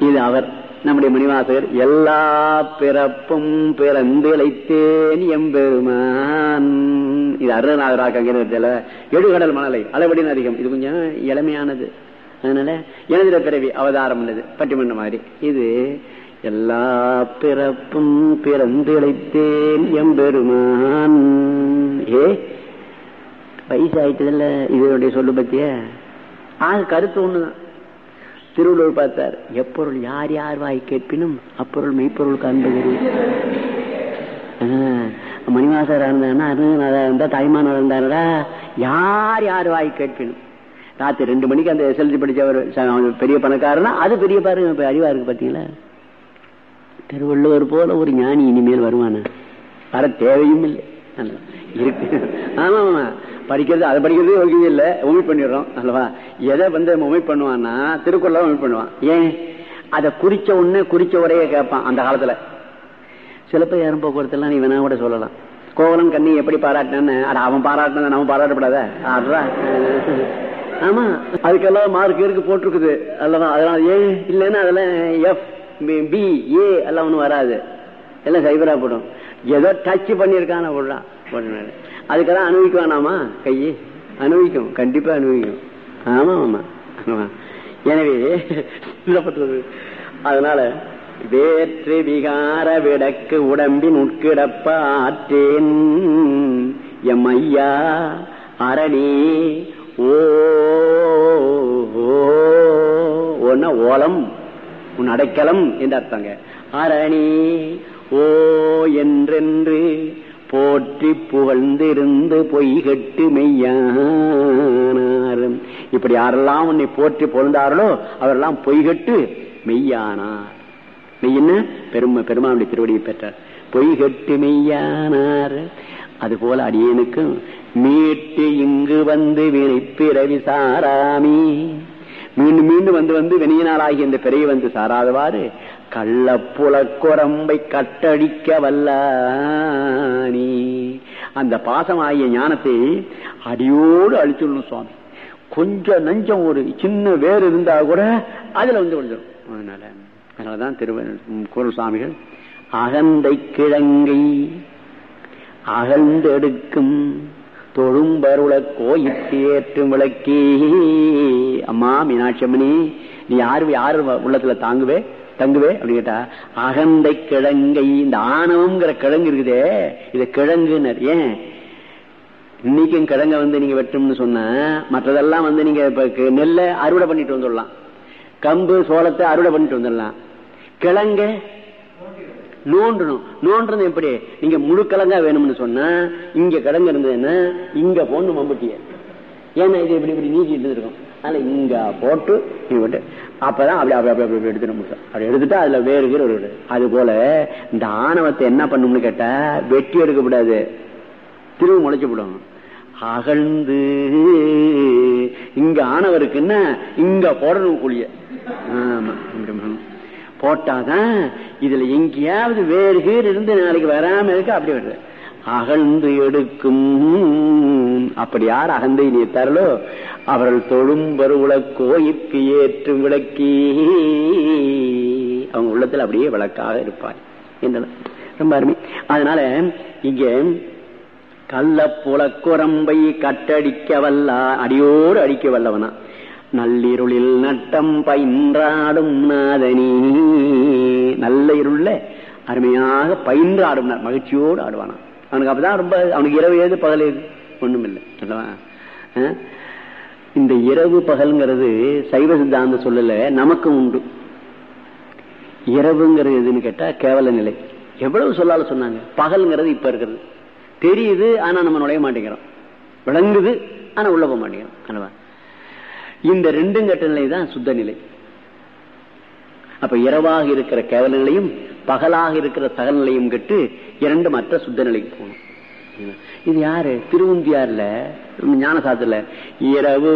இது அவர் நம்முடைய மணிவாசகர் எல்லா பிறப்பும் பிறந்திழைத்தேன் எம்பெருமான் இது அருணநாதராக அங்கே எடுகடல் மணலை அளவடின் அதிகம் இது கொஞ்சம் இளமையானது அதனால எனதிர பிறவி அவதாரம் உள்ளது பட்டிமன்ற மாதிரி இது எல்லா பிறப்பும் பிறந்திழைத்தேன் எம்பெருமான் ஏ வயசாயிட்டதில்ல இதனுடைய சொல்லு பத்திய ஆக கருத்து ஒண்ணுதான் திருவள்ளுவர் பார்த்தார் எப்பொருள் யார் யார் வாய் கேட்பினும் அப்பொருள் மெய்ப்பொருள் காண்பது மணிவாசரா இருந்தா இருந்தா தாய்மான இருந்தாரா யார் யார் வாய் கேட்பினும் ராத்திரி ரெண்டு மணிக்கு அந்த எஸ்எல்சி படிச்சவர் பெரிய பணக்காரனா அது பெரிய பாருங்க அறிவா இருக்கு பாத்தீங்களா திருவள்ளுவர் போல ஒரு ஞானி இனிமேல் வருவான வர தேவையும் இல்லை இருக்கு ஆமா ஆமா படிக்கிறது அதை படிக்கிறது யோகியம் இல்ல ஒமிட் பண்ணிடுறோம் அல்லவா எதை வந்து ஒமிட் பண்ணுவான்னா திருக்குறள ஒமிட் பண்ணுவான் ஏன் அதை குறிச்ச உடனே குறிச்ச உரைய கேட்பான் அந்த காலத்துல சிலப்ப யாரும் போக்குவரத்து நீ வேணா கூட சொல்லலாம் கோவலன் கண்ணி எப்படி பாராட்டினான்னு அவன் பாராட்டினத நம்ம பாராட்டப்படாத ஆடுறா ஆமா அதுக்கெல்லாம் மார்க் இருக்கு போட்டிருக்குது அல்லவா அதெல்லாம் ஏ இல்லைன்னா அதெல்லாம் எஃப் பி ஏ எல்லாம் ஒன்றும் வராது எல்லாம் சைபரா போடும் ஏதோ டச் பண்ணியிருக்கான விடுறான் அதுக்கெல்லாம் அனுபவிக்க வேணாமா கையே அனுபவிக்கும் கண்டிப்பா அனுபவிக்கும் ஆமா ஆமா ஆமா எனவே சொல்லப்பட்டது அதனால வேற்று விகார விடக்கு உடம்பின் உட்கிடப்ப ஆற்றேன் எம் ஐயா அரணி ஓ ஒன்ன ஓலம் உன் அடைக்கலம் என்று அர்த்தங்க அரணி ஓ என்றென்று போற்றி புகழ்ந்திருந்து பொய்கட்டு மெய்யானார் இப்படி யாரெல்லாம் உன்னை போற்றி புகழ்ந்தார்களோ அவரெல்லாம் பொய்கட்டு மெய்யானார் மெய்யன்னு பெருமை பெருமானுடைய திருவடியை பெற்றார் பொய்கட்டு மெய்யானார் அது போல அடியனுக்கும் மீட்டு இங்கு வந்து வினைப்பிறவி சாராமி மீண்டும் மீண்டும் வந்து வந்து வெனியினாலாகி இந்த பிறையை வந்து சாராதவாறு கள்ளப்புலக்குரம்பை கட்டடிக்க வல்லானி அந்த பாசமாகிய ஞானத்தை அடியோடு அழிச்சுடணும் சுவாமி கொஞ்சம் நஞ்சம் ஒரு சின்ன வேர் இருந்தா கூட அதுல வந்து விழுந்துடும் அதனால அதனாலதான் திரு குரல் சுவாமிகள் அகந்தை கிழங்கை அகழ்ந்தெடுக்கும் தொழும்பருள கோயிற்கு ஏற்றும் விளக்கே அம்மா மீனாட்சி அம்மனி நீ யாரு யாரு உள்ளத்துல தாங்குவே தங்குவே அப்படின்னு கேட்டா அகந்தை கிழங்கை இந்த ஆணவம்ங்கிற கிழங்கு இருக்குதே இது கிழங்குனர் ஏன் இன்னைக்கும் கிழங்க வந்து நீங்க வெட்டும்னு சொன்ன மற்றதெல்லாம் வந்து நீங்க இப்ப நெல்லை அறுவடை பண்ணிட்டு வந்துடலாம் கம்பு சோளத்தை அறுவடை பண்ணிட்டு வந்துடலாம் கிழங்க நோண்டணும் நோன்றது எப்படி நீங்க முழு கிழங்கா வேணும்னு சொன்னா இங்க கிழங்கு இருந்ததுன்னா இங்க போடணும் மம்பட்டிய ஏன்னா இது இப்படி இப்படி நீக்கிட்டு இருக்கும் அதனால இங்க போட்டு நீ விட்டு அப்பதான் அப்படி அப்படி அப்படி அப்படி எடுத்துட முடியும் அப்படி எடுத்துட்டா அதுல வேறு வேறு ஒரு அது போல இந்த ஆணவத்தை என்ன பண்ணும்னு கேட்டா வெட்டி எடுக்கக்கூடாது திரும்ப முளைச்சு விடும் அகழ்ந்து இங்க ஆணவருக்குன்னா இங்க போடணும் கூலிய ஆமா போட்டாதான் இதுல எங்கேயாவது வேறு கீர் இருந்து நாளைக்கு வராம இருக்கு அப்படி வருது அகழ்ந்து எடுக்கும் அப்படி யார் அகந்தை நீ தரலோ அவர்கள் தொழும் பருவுல கோயிற்கு ஏற்றும் விளக்கி அவங்க உள்ளத்துல அப்படியே விளக்காக இருப்பார் என்றால் ரொம்ப அருமை அதனால இங்க கள்ள புலக்குரம்பை கட்டடிக்க வல்ல அடியோடு அடிக்க வல்லவனா நள்ளிருளில் நட்டம் பயின்றாடும் நாதனி நல்ல இருள்ல அருமையாக பயின்று ஆடும் மகிழ்ச்சியோடு ஆடுவானா அவனுக்கு அப்பதான் ரொம்ப அவனுக்கு இரவு ஏது பகல் ஏது ஒண்ணும் இல்லை அல்லவா இந்த இரவு பகல்ங்கிறது சைவ சித்தாந்தம் சொல்லல நமக்கு உண்டு இரவுங்கிறது எதுன்னு கேட்டா கேவல நிலை எவ்வளவு சொல்லால சொன்னாங்க பகல்ங்கிறது இப்ப இருக்கிறது தெரியுது ஆனா நம்ம நுழைய மாட்டேங்கிறோம் விளங்குது ஆனா உள்ள போக மாட்டேங்கிறோம் அல்லவா இந்த ரெண்டும் கட்ட நிலை தான் சுத்த நிலை அப்ப இரவாக இருக்கிற கேவல நிலையும் பகலாக இருக்கிற சகல் நிலையும் கட்டு இரண்டு மற்ற சுத்த நிலைக்கு போகணும் இது யாரு திருவுந்தியார்ல ஞானசாத்துல இரவு